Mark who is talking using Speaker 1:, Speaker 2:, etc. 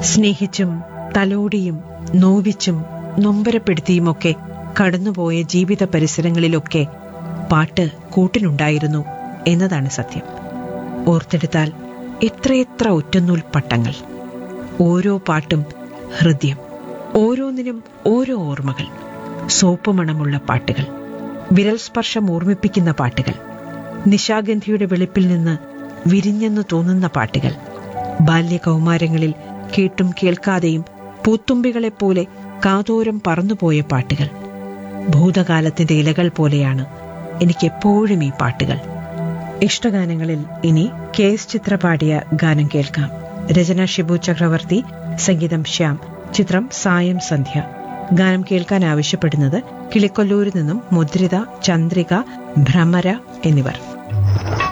Speaker 1: സ്നേഹിച്ചും തലോടിയും നോവിച്ചും നൊമ്പരപ്പെടുത്തിയുമൊക്കെ കടന്നുപോയ ജീവിത പരിസരങ്ങളിലൊക്കെ പാട്ട് കൂട്ടിനുണ്ടായിരുന്നു എന്നതാണ് സത്യം ഓർത്തെടുത്താൽ എത്രയെത്ര ഒറ്റനൂൽ പട്ടങ്ങൾ ഓരോ പാട്ടും ഹൃദയം ഓരോന്നിനും ഓരോ ഓർമ്മകൾ സോപ്പ് മണമുള്ള പാട്ടുകൾ വിരൽ സ്പർശം ഓർമ്മിപ്പിക്കുന്ന പാട്ടുകൾ നിശാഗന്ധിയുടെ വെളുപ്പിൽ നിന്ന് വിരിഞ്ഞെന്ന് തോന്നുന്ന പാട്ടുകൾ ബാല്യകൗമാരങ്ങളിൽ കേട്ടും കേൾക്കാതെയും പൂത്തുമ്പികളെപ്പോലെ കാതോരം പറന്നുപോയ പാട്ടുകൾ ഭൂതകാലത്തിന്റെ ഇലകൾ പോലെയാണ് എനിക്കെപ്പോഴും ഈ പാട്ടുകൾ ഇഷ്ടഗാനങ്ങളിൽ ഇനി കെ എസ് ചിത്ര പാടിയ ഗാനം കേൾക്കാം രചന ഷിബു ചക്രവർത്തി സംഗീതം ശ്യാം ചിത്രം സായം സന്ധ്യ ഗാനം കേൾക്കാൻ ആവശ്യപ്പെടുന്നത് കിളിക്കൊല്ലൂരിൽ നിന്നും മുദ്രിത ചന്ദ്രിക ഭ്രമര എന്നിവർ